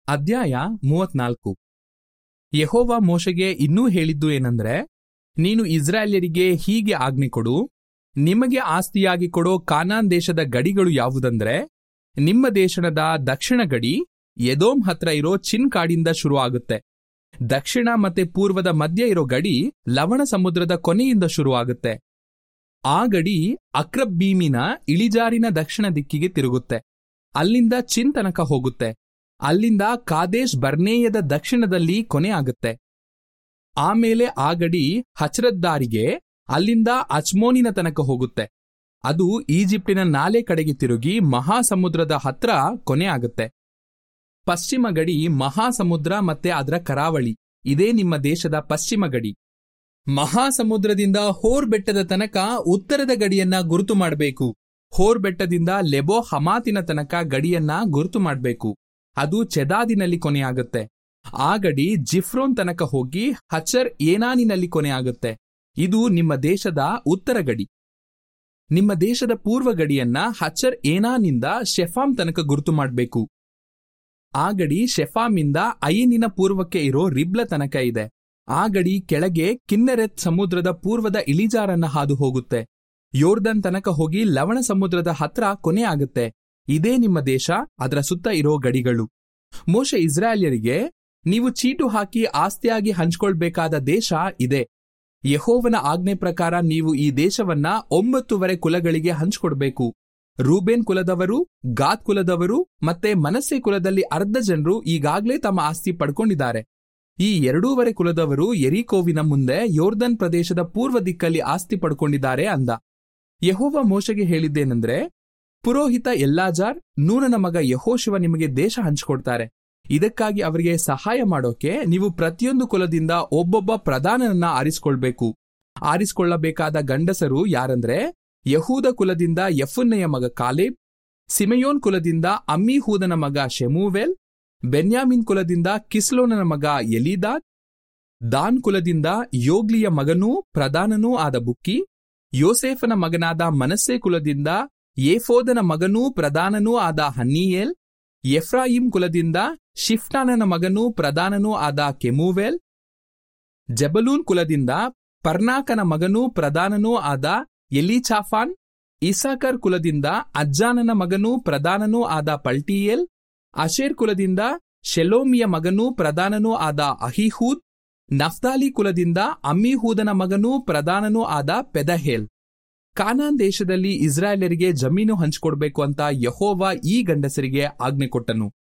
ಅಧ್ಯಾಯ ಮೂವತ್ನಾಲ್ಕು ಯೆಹೋವ ಮೋಶೆಗೆ ಇನ್ನೂ ಹೇಳಿದ್ದು ಏನಂದ್ರೆ ನೀನು ಇಸ್ರಾಯೇಲ್ಯರಿಗೆ ಹೀಗೆ ಆಜ್ಞೆ ಕೊಡು ನಿಮಗೆ ಆಸ್ತಿಯಾಗಿ ಕೊಡೋ ಕಾನಾನ್ ದೇಶದ ಗಡಿಗಳು ಯಾವುದಂದ್ರೆ ನಿಮ್ಮ ದೇಶದ ದಕ್ಷಿಣ ಗಡಿ ಎದೋಮ್ ಹತ್ರ ಇರೋ ಚಿನ್ ಕಾಡಿಂದ ಶುರು ಆಗುತ್ತೆ ದಕ್ಷಿಣ ಮತ್ತೆ ಪೂರ್ವದ ಮಧ್ಯ ಇರೋ ಗಡಿ ಲವಣ ಸಮುದ್ರದ ಕೊನೆಯಿಂದ ಶುರುವಾಗುತ್ತೆ ಆ ಗಡಿ ಅಕ್ರಬ್ ಬೀಮಿನ ಇಳಿಜಾರಿನ ದಕ್ಷಿಣ ದಿಕ್ಕಿಗೆ ತಿರುಗುತ್ತೆ ಅಲ್ಲಿಂದ ಚಿನ್ ತನಕ ಹೋಗುತ್ತೆ ಅಲ್ಲಿಂದ ಕಾದೇಶ್ ಬರ್ನೇಯದ ದಕ್ಷಿಣದಲ್ಲಿ ಕೊನೆ ಆಗುತ್ತೆ ಆಮೇಲೆ ಆ ಗಡಿ ಹಚ್ರದ್ದಾರಿಗೆ ಅಲ್ಲಿಂದ ಅಚ್ಮೋನಿನ ತನಕ ಹೋಗುತ್ತೆ ಅದು ಈಜಿಪ್ಟಿನ ನಾಲೆ ಕಡೆಗೆ ತಿರುಗಿ ಮಹಾಸಮುದ್ರದ ಹತ್ರ ಕೊನೆ ಆಗುತ್ತೆ ಪಶ್ಚಿಮ ಗಡಿ ಮಹಾಸಮುದ್ರ ಮತ್ತೆ ಅದರ ಕರಾವಳಿ ಇದೇ ನಿಮ್ಮ ದೇಶದ ಪಶ್ಚಿಮ ಗಡಿ ಮಹಾಸಮುದ್ರದಿಂದ ಹೋರ್ ಬೆಟ್ಟದ ತನಕ ಉತ್ತರದ ಗಡಿಯನ್ನ ಗುರುತು ಮಾಡಬೇಕು ಹೋರ್ ಬೆಟ್ಟದಿಂದ ಲೆಬೋ ಹಮಾತಿನ ತನಕ ಗಡಿಯನ್ನ ಗುರುತು ಮಾಡಬೇಕು ಅದು ಚೆದಾದಿನಲ್ಲಿ ಕೊನೆಯಾಗುತ್ತೆ ಆ ಗಡಿ ಜಿಫ್ರೋನ್ ತನಕ ಹೋಗಿ ಹಚರ್ ಏನಾನಿನಲ್ಲಿ ಕೊನೆಯಾಗುತ್ತೆ ಇದು ನಿಮ್ಮ ದೇಶದ ಉತ್ತರ ಗಡಿ ನಿಮ್ಮ ದೇಶದ ಪೂರ್ವ ಗಡಿಯನ್ನ ಹಚರ್ ಏನಾನಿಂದ ಶೆಫಾಮ್ ತನಕ ಗುರುತು ಮಾಡಬೇಕು ಆ ಗಡಿ ಶೆಫಾಮಿಂದ ಐನಿನ ಪೂರ್ವಕ್ಕೆ ಇರೋ ರಿಬ್ಲ ತನಕ ಇದೆ ಆ ಗಡಿ ಕೆಳಗೆ ಕಿನ್ನೆರೆತ್ ಸಮುದ್ರದ ಪೂರ್ವದ ಇಳಿಜಾರನ್ನ ಹಾದು ಹೋಗುತ್ತೆ ಯೋರ್ದನ್ ತನಕ ಹೋಗಿ ಲವಣ ಸಮುದ್ರದ ಹತ್ರ ಕೊನೆ ಆಗುತ್ತೆ ಇದೇ ನಿಮ್ಮ ದೇಶ ಅದರ ಸುತ್ತ ಇರೋ ಗಡಿಗಳು ಮೋಶ ಇಸ್ರಾಯೇಲ್ಯರಿಗೆ ನೀವು ಚೀಟು ಹಾಕಿ ಆಸ್ತಿಯಾಗಿ ಹಂಚ್ಕೊಳ್ಬೇಕಾದ ದೇಶ ಇದೆ ಯಹೋವನ ಆಜ್ಞೆ ಪ್ರಕಾರ ನೀವು ಈ ದೇಶವನ್ನ ಒಂಬತ್ತುವರೆ ಕುಲಗಳಿಗೆ ಹಂಚ್ಕೊಡ್ಬೇಕು ರೂಬೇನ್ ಕುಲದವರು ಗಾದ್ ಕುಲದವರು ಮತ್ತೆ ಮನಸ್ಸೆ ಕುಲದಲ್ಲಿ ಅರ್ಧ ಜನರು ಈಗಾಗಲೇ ತಮ್ಮ ಆಸ್ತಿ ಪಡ್ಕೊಂಡಿದ್ದಾರೆ ಈ ಎರಡೂವರೆ ಕುಲದವರು ಎರಿಕೋವಿನ ಮುಂದೆ ಯೋರ್ದನ್ ಪ್ರದೇಶದ ಪೂರ್ವ ದಿಕ್ಕಲ್ಲಿ ಆಸ್ತಿ ಪಡ್ಕೊಂಡಿದ್ದಾರೆ ಅಂದ ಯಹೋವ ಮೋಶೆಗೆ ಹೇಳಿದ್ದೇನೆಂದ್ರೆ ಪುರೋಹಿತ ಎಲ್ಲಾಜಾರ್ ನೂನನ ಮಗ ಯಹೋಶಿವ ನಿಮಗೆ ದೇಶ ಹಂಚಿಕೊಡ್ತಾರೆ ಇದಕ್ಕಾಗಿ ಅವರಿಗೆ ಸಹಾಯ ಮಾಡೋಕೆ ನೀವು ಪ್ರತಿಯೊಂದು ಕುಲದಿಂದ ಒಬ್ಬೊಬ್ಬ ಪ್ರಧಾನನನ್ನ ಆರಿಸಿಕೊಳ್ಬೇಕು ಆರಿಸಿಕೊಳ್ಳಬೇಕಾದ ಗಂಡಸರು ಯಾರಂದ್ರೆ ಯಹೂದ ಕುಲದಿಂದ ಯಫುನ್ನೆಯ ಮಗ ಕಾಲೇಬ್ ಸಿಮೆಯೋನ್ ಕುಲದಿಂದ ಅಮ್ಮಿಹೂದನ ಮಗ ಶೆಮೂವೆಲ್ ಬೆನ್ಯಾಮಿನ್ ಕುಲದಿಂದ ಕಿಸ್ಲೋನನ ಮಗ ಎಲಿದಾದ್ ದಾನ್ ಕುಲದಿಂದ ಯೋಗ್ಲಿಯ ಮಗನೂ ಪ್ರಧಾನನೂ ಆದ ಬುಕ್ಕಿ ಯೋಸೇಫನ ಮಗನಾದ ಮನಸ್ಸೆ ಕುಲದಿಂದ ಏಫೋದನ ಮಗನೂ ಪ್ರಧಾನನೂ ಆದ ಹನ್ನೀಯೇಲ್ ಎಫ್ರಾಯಿಂ ಕುಲದಿಂದ ಶಿಫ್ಟಾನನ ಮಗನೂ ಪ್ರಧಾನನೂ ಆದ ಕೆಮೂವೆಲ್ ಜಬಲೂನ್ ಕುಲದಿಂದ ಪರ್ನಾಕನ ಮಗನೂ ಪ್ರಧಾನನೂ ಆದ ಎಲಿಚಾಫಾನ್ ಇಸಾಕರ್ ಕುಲದಿಂದ ಅಜ್ಜಾನನ ಮಗನೂ ಪ್ರಧಾನನೂ ಆದ ಪಲ್ಟಿಯೇಲ್ ಅಶೇರ್ ಕುಲದಿಂದ ಶೆಲೋಮಿಯ ಮಗನೂ ಪ್ರಧಾನನೂ ಆದ ಅಹಿಹೂದ್ ನಫ್ತಾಲಿ ಕುಲದಿಂದ ಅಮ್ಮಿಹೂದನ ಮಗನೂ ಪ್ರಧಾನನೂ ಆದ ಪೆದಹೇಲ್ ಕಾನಾನ್ ದೇಶದಲ್ಲಿ ಇಸ್ರಾಯೇಲರಿಗೆ ಜಮೀನು ಹಂಚಿಕೊಡ್ಬೇಕು ಅಂತ ಯಹೋವ ಈ ಗಂಡಸರಿಗೆ ಆಜ್ಞೆ ಕೊಟ್ಟನು